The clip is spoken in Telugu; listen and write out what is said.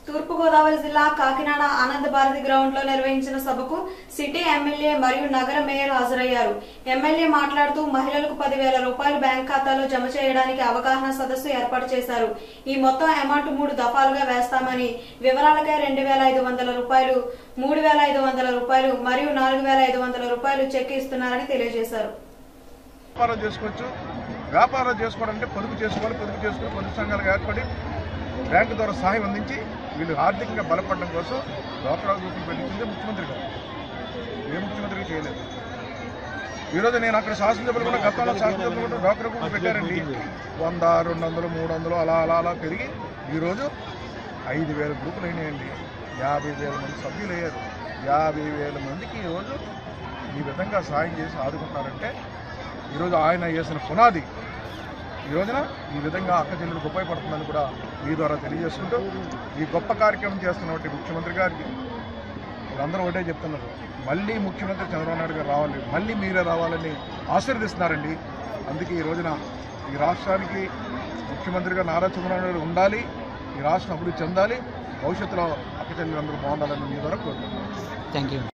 తూర్పుగోదావరి జిల్లా కాకినాడ ఆనంద భారతి గ్రౌండ్ లో నిర్వహించిన సభకు సిటీ ఎమ్మెల్యే మరియు నగర మేయర్ హాజరయ్యారు ఎమ్మెల్యే మాట్లాడుతూ మహిళలకు పదివేల రూపాయలు బ్యాంక్ ఖాతాలో జమ చేయడానికి అవగాహన సదస్సు ఏర్పాటు చేశారు ఈ మొత్తం అమౌంట్ మూడు దఫాలుగా వేస్తామని వివరాలకై రెండు వేల ఐదు వందల రూపాయలు మూడు వేల ఐదు వందల రూపాయలు మరియు నాలుగు వేల ఐదు వందల రూపాయలు చెక్ ఇస్తున్నారని తెలియజేశారు వ్యాపారం చేసుకోవచ్చు వ్యాపారం చేసుకోవాలంటే పొదుపు చేసుకోవాలి పొదుపు చేసుకుని పొదుపు సంఘాలుగా ఏర్పడి బ్యాంకు ద్వారా సహాయం అందించి వీళ్ళు ఆర్థికంగా బలపడడం కోసం డ్వాక్రా గ్రూపులు పెట్టించింది ముఖ్యమంత్రి గారు ఏ ముఖ్యమంత్రి చేయలేదు ఈరోజు నేను అక్కడ శాసనసభలు కూడా గతంలో శాసనసభలు కూడా డ్వాక్రా గ్రూపులు పెట్టారండి వంద రెండు వందలు మూడు వందలు అలా అలా అలా పెరిగి ఈరోజు ఐదు వేల గ్రూపులు అయినాయండి యాభై వేల మంది సభ్యులు అయ్యారు యాభై వేల మందికి ఈరోజు ఈ విధంగా సాయం చేసి ఆదుకుంటారంటే ఈరోజు ఆయన చేసిన పునాది ఈ రోజున ఈ విధంగా అక్క చెల్లెలకు ఉపయోగపడుతుందని కూడా మీ ద్వారా తెలియజేసుకుంటూ ఈ గొప్ప కార్యక్రమం చేస్తున్నటువంటి ముఖ్యమంత్రి గారికి మీరందరూ ఒకటే చెప్తున్నారు మళ్ళీ ముఖ్యమంత్రి చంద్రబాబు నాయుడు గారు రావాలి మళ్ళీ మీరే రావాలని ఆశీర్దిస్తున్నారండి అందుకే ఈ రోజున ఈ రాష్ట్రానికి ముఖ్యమంత్రిగా నారా చంద్రబాబు నాయుడు ఉండాలి ఈ రాష్ట్రం అభివృద్ధి చెందాలి భవిష్యత్తులో అక్క చెల్లెలందరూ బాగుండాలని మీ ద్వారా కోరుకుంటున్నాను థ్యాంక్ యూ